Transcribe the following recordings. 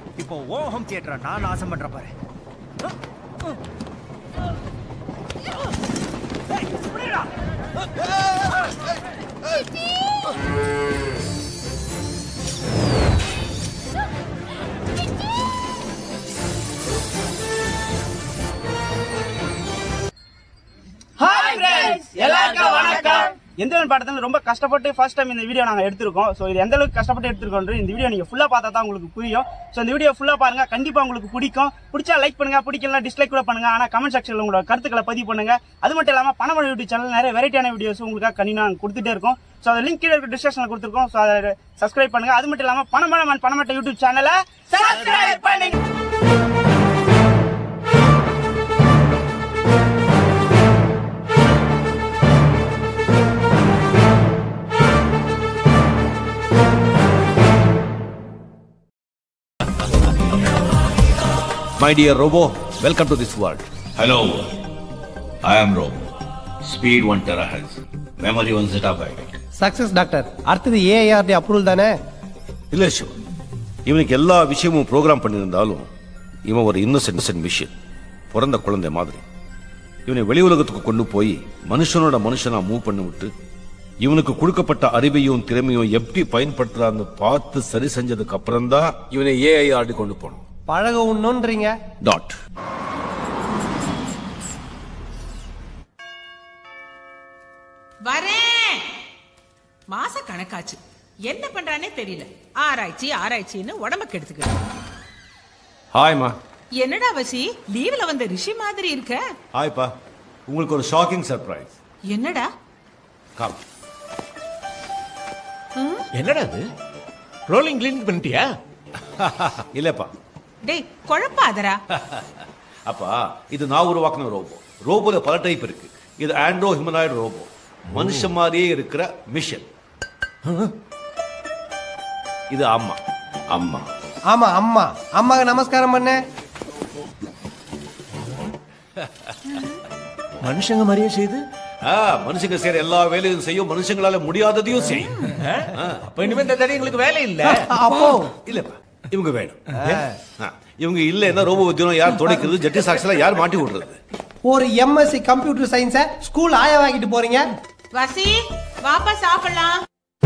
இப்போ ஓ ஹோம் தியேட்டரை நான் நாசம் பண்ற பாரு ஏய், புடிடா. ஹாய் ஃப்ரெண்ட்ஸ் எல்லாருக்கும் வணக்கம் எந்திரன் படத்துல ரொம்ப கஷ்டப்பட்டு ஃபர்ஸ்ட் டைம் இந்த வீடியோ நாங்க எடுத்திருக்கோம் ஸோ இது எந்த அளவுக்கு கஷ்டப்பட்டு எடுத்திருக்கோம் இந்த வீடியோ நீங்க ஃபுல்லா பார்த்தா தான் உங்களுக்கு புரியும் ஸோ இந்த வீடியோ ஃபுல்லா பாருங்க கண்டிப்பா உங்களுக்கு பிடிக்கும் பிடிச்சா லைக் பண்ணுங்க பிடிக்கல டிஸ்லைக் கூட பண்ணுங்க ஆனா கமெண்ட் செக்ஷன்ல உங்களோட கருத்துக்களை பதிவு பண்ணுங்க அது மட்டும் இல்லாம பணமழை யூடியூப் சேனல் நிறைய வெரைட்டியான வீடியோஸ் உங்களுக்காக கண்டினியூ நாங்க கொடுத்துட்டே இருக்கோம் ஸோ அதை லிங்க் கீழே இருக்க டிஸ்கிரிப்ஷன்ல கொடுத்துருக்கோம் ஸோ அதை சப்ஸ்கிரைப் பண்ணுங்க அது மட்டும் இல்லாம பணமழை மண் பணமட்ட யூடியூப் சேனலை சப்ஸ்கிரைப் பண்ணுங்க My dear Robo, welcome to this world. Hello, I am Rob. Speed 1 terahertz. Memory 1 zettabyte. Success doctor அடுத்தது ஏஐஆர்டி அப்ரூவல் தானே இல்ல சிவன் இவனுக்கு எல்லா விஷயமும் ப்ரோக்ராம் பண்ணியிருந்தாலும் இவன் ஒரு இன்னசென்ட் மிஷின் பிறந்த குழந்தை மாதிரி இவனை வெளி உலகத்துக்கு கொண்டு போய் மனுஷனோட மனுஷனா மூவ் பண்ணி விட்டு இவனுக்கு கொடுக்கப்பட்ட அறிவையும் திறமையும் எப்படி பயன்படுத்துறான்னு பார்த்து சரி செஞ்சதுக்கு அப்புறம் தான் இவனை ஏஐஆர்டி கொண்டு போகணும் பழக உண்ணுன்றீங்க டாட் வரேன் மாச கணக்காச்சு என்ன பண்றானே தெரியல ஆராய்ச்சி ஆராய்ச்சின்னு உடம்ப கெடுத்துக்கிட்டு ஹாய்மா என்னடா வசி லீவ்ல வந்த ரிஷி மாதிரி இருக்க ஹாய்ப்பா உங்களுக்கு ஒரு ஷாக்கிங் சர்ப்ரைஸ் என்னடா கம் என்னடா அது ரோலிங் கிளீன் பண்ணிட்டியா இல்லப்பா டேய் குழப்பாதரா அப்பா இது நான் உருவாக்குன ரோபோ ரோபோல பல டைப் இருக்கு இது ஆண்ட்ரோ ஹியூமனாய்டு ரோபோ மனுஷன் மாதிரியே இருக்கிற மிஷன் இது அம்மா அம்மா ஆமா அம்மா அம்மாக்கு நமஸ்காரம் பண்ண மனுஷங்க மாதிரியே செய்து ஆ, மனுஷங்க செய்யற எல்லா வேலையும் செய்யும் மனுஷங்களால முடியாததையும் செய்யும் அப்ப இனிமே இந்த தடவை எங்களுக்கு வேலை இல்ல அப்போ இல்லப்பா இவங்க வேணும் ஆ, இவங்க இல்லைன்னா ரோபோ உத்தியோகம் யார் துடைக்கிறது ஜட்டி சாக்ஸ்ல யார் மாட்டி விடுறது ஒரு எம்எஸ்சி கம்ப்யூட்டர் சயின்ஸ ஸ்கூல் ஆய வாங்கிட்டு போறீங்க வசி வாப்பா சாப்பிடலாம்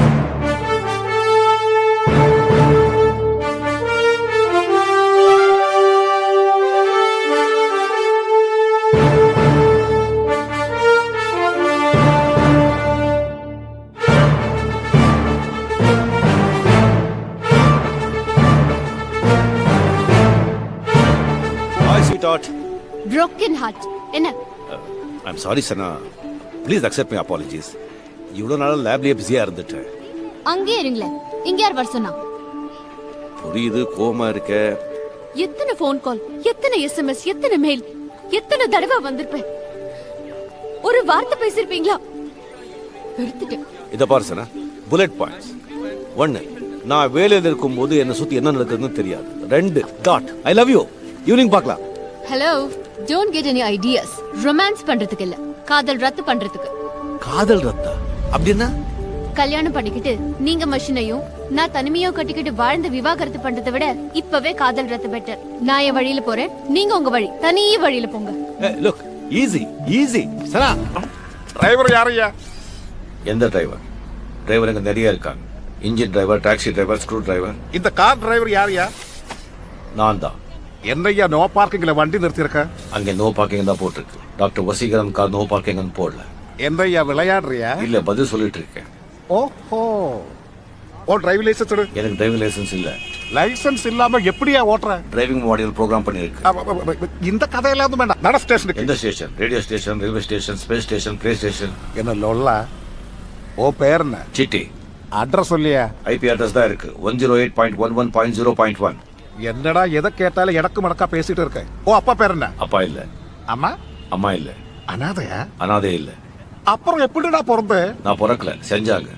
hi sweet heart broken heart என்ன I'm sorry Sana please accept my apologies இவ்வளோ நாள் லேப்லயே பிஸியா இருந்துட்டேன் அங்கே இருங்களேன் இங்க யார் வர சொன்னா புரியுது கோவமா இருக்க எத்தனை ஃபோன் கால் எத்தனை எஸ்எம்எஸ் எத்தனை மெயில் எத்தனை தடவை வந்திருப்பேன் ஒரு வார்த்தை பேசிருப்பீங்களா வெறுத்துட்டேன் இத பாரு சனா புல்லட் பாயிண்ட்ஸ் ஒன்னு நான் வேலையில இருக்கும்போது என்ன சுத்தி என்ன நடக்குதுன்னு தெரியாது ரெண்டு dot I love you evening பார்க்கலாம் hello don't get any ideas romance பண்றதுக்கு இல்ல காதல் ரத்து பண்றதுக்கு காதல் ரத்தா அப்படின்னா கல்யாணம் பண்ணிக்கிட்டு நீங்க மஷினையும் நான் தனிமையோ கட்டிக்கிட்டு வாழ்ந்து விவாகரத்து பண்றதை விட இப்பவே காதல் ரத்து பெட்டர் நான் என் வழியில போறேன் நீங்க உங்க வழி தனி வழியில போங்க look easy easy Sana driver யாரையா எந்த டிரைவர் டிரைவர் எங்க நிறைய இருக்காங்க engine driver taxi driver screwdriver இந்த கார் டிரைவர் யாரையா நான் தான் என்னையா நோ பார்க்கிங்ல வண்டி நிறுத்திருக்க அங்க நோ பார்க்கிங் தான் போட்டிருக்கு doctor Vaseegaran car no parking போடல என்னையா விளையாடுறியா இல்ல பதில் சொல்லிட்டு இருக்கேன் ஓஹோ ஓ டிரைவிங் லைசன்ஸ் எடு எனக்கு டிரைவிங் லைசன்ஸ் இல்ல லைசன்ஸ் இல்லாம எப்படியா ஓட்டுற டிரைவிங் மாடியூல் ப்ரோக்ராம் பண்ணிருக்கு அவ- அவ- அவ- இந்த கதையெல்லாம் வந்து வேண்டாம் நட ஸ்டேஷனுக்கு எந்த station radio station railway station space station PlayStation என்ன லொல்லா ஓ பேர் என்ன சிட்டி அட்ரஸ் சொல்லியா ஐபி அட்ரஸ் தான் இருக்கு one zero eight point one one point zero point one என்னடா எதை கேட்டாலும் எனக்கு மணக்கா பேசிட்டு இருக்க ஓ அப்பா பேர் என்ன அப்பா இல்ல அம்மா அம்மா இல்ல அனாதையா அனாதே இல்ல அப்புறம் எப்படிடா பிறந்த நான் பிறக்கல செஞ்சாங்க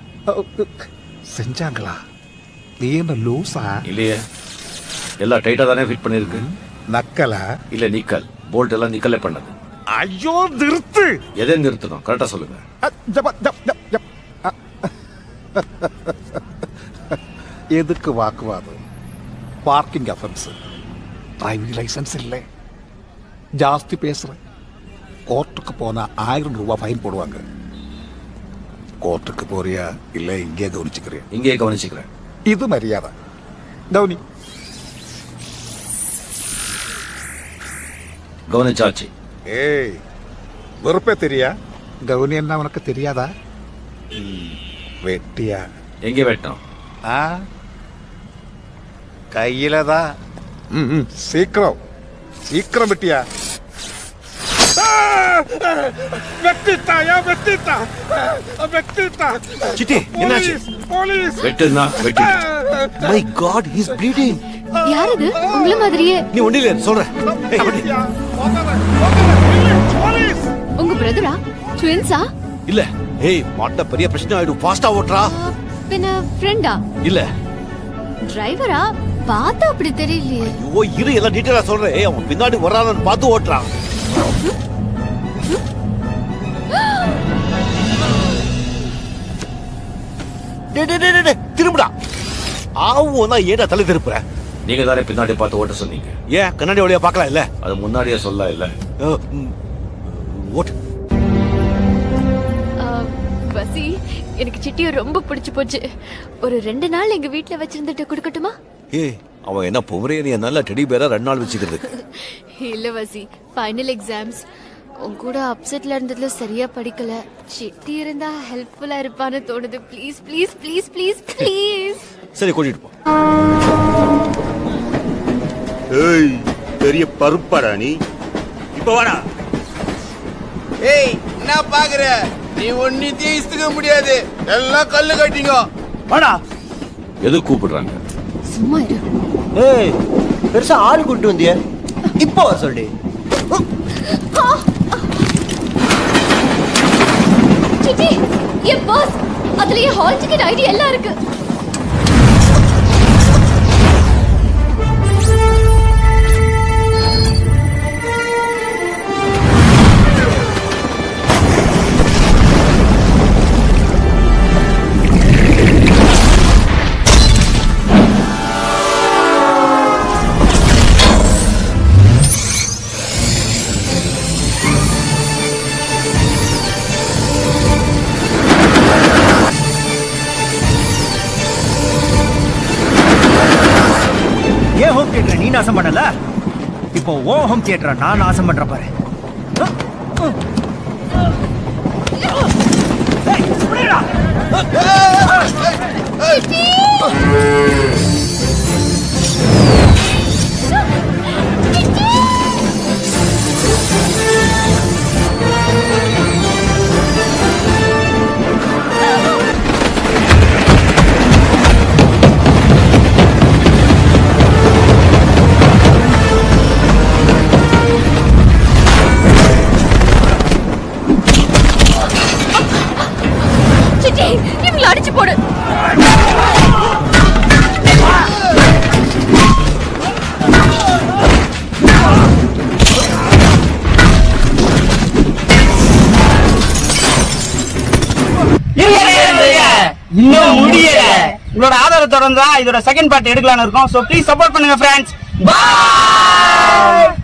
செஞ்சாங்களா நீ என்ன லூசா இல்லையே எல்லாம் டைட்டா தானே ஃபிட் பண்ணிருக்கு நக்கலா இல்ல நிக்கல் போல்ட் எல்லாம் நிக்கலே பண்ணது ஐயோ நிறுத்து எதை நிறுத்தணும் கரெக்டா சொல்லுங்க அ, ஜப்ப, ஜப், ஜப், ஜப். அ. எதுக்கு வாக்குவாதம் பார்க்கிங் அஃபென்ஸ் டிரைவிங் லைசன்ஸ் இல்லை ஜாஸ்தி பேசுறேன் கோர்ட்டுக்கு போனா ஆயிரம் ரூபாய் ஃபைன் போடுவாங்க கோர்ட்டுக்கு போறியா இல்ல இங்கே கவனிச்சுக்கிறியா இங்கே கவனிச்சுக்கிறேன் இது மரியாதை கவனி கவனிச்சாச்சு ஏய் வெறுப்பே தெரியா கவுனி என்ன உனக்கு தெரியாதா ம், வெட்டியா எங்கே வெட்டணும் ஆ கையில தான் ம், ம், சீக்கிரம் சீக்கிரம் வெட்டியா வெட்டிட்டாயா வெட்டிட்டா வெட்டிட்டா சிட்டி என்னாச்சு போலீஸ் வெட்டுனா வெட்டு மை காட் ஹிஸ் ப்ளீடிங் யார் இது உங்கள மாதிரியே நீ ஒண்ணு இல்ல சொல்றேன் ஏய், அப்படி. போலீஸ் உங்க பிரதரா ட்வின்ஸா இல்ல ஏய் மாட்ட பெரிய பிரச்சனை ஆயிடும் ஃபாஸ்டா ஓட்டுறா பின்ன ஃப்ரெண்டா இல்ல டிரைவரா பார்த்தா அப்படி தெரியலையே ஐயோ இரு எல்லாம் டீட்டெயிலா சொல்றேன் ஏய், அவன் பின்னாடி வரானு பார்த்து ஓட்டுறான் டேய், டேய், டேய், டேய், திரும்புடா ஆவும் தான் ஏடா தலை திருப்புற நீங்க தானே பின்னாடி பார்த்து ஓட்ட சொன்னீங்க ஏன் கண்ணாடி வழியா பார்க்கலாம் இல்ல அது முன்னாடியே சொல்ல இல்ல அஹ், ம், ஓட்டு பசி எனக்கு சிட்டியை ரொம்ப பிடிச்சு போச்சு ஒரு ரெண்டு நாள் எங்க வீட்ல வச்சிருந்துட்டு கொடுக்கட்டுமா ஏய் அவன் என்ன பொமரேனிய நல்ல டெடி பேரா ரெண்டு நாள் வச்சுக்கிறதுக்கு இல்ல வசி ஃபைனல் எக்ஸாம்ஸ் உன் கூட அப்செட்ல இருந்ததுல சரியா படிக்கல சிட்டி இருந்தா ஹெல்ப்ஃபுல்லா இருப்பான்னு தோணுது please please please please please சரி கூட்டிட்டு போ ஏய் பெரிய பருப்பாடா நீ இப்ப வாடா ஏய் என்ன பாக்குற நீ ஒன்னித்தையும் இசுக்க முடியாது எல்லாம் கல்லு கட்டிங்க வாடா எது கூப்பிடுறாங்க சும்மா இரு ஏய் பெருசா ஆள் கூட்டு வந்திய இப்போ வர சொல்லி சிட்டி என் பர்ஸ் அதுல என் ஹால் டிக்கெட் ஐடி எல்லாம் இருக்கு ஏன் ஹோம் தியேட்டரை நீ நாசம் பண்ணல இப்போ ஓ ஹோம் தியேட்டரை நான் நாசம் பண்ற பாரு ஏய், புடிடா. சிட்டி இவங்களை அடிச்சு போடு இன்னும் முடியல உங்களோட ஆதரவு தொடர்ந்தா இதோட செகண்ட் பார்ட் எடுக்கலாம்னு இருக்கோம் சோ ப்ளீஸ் சப்போர்ட் பண்ணுங்க ஃப்ரெண்ட்ஸ்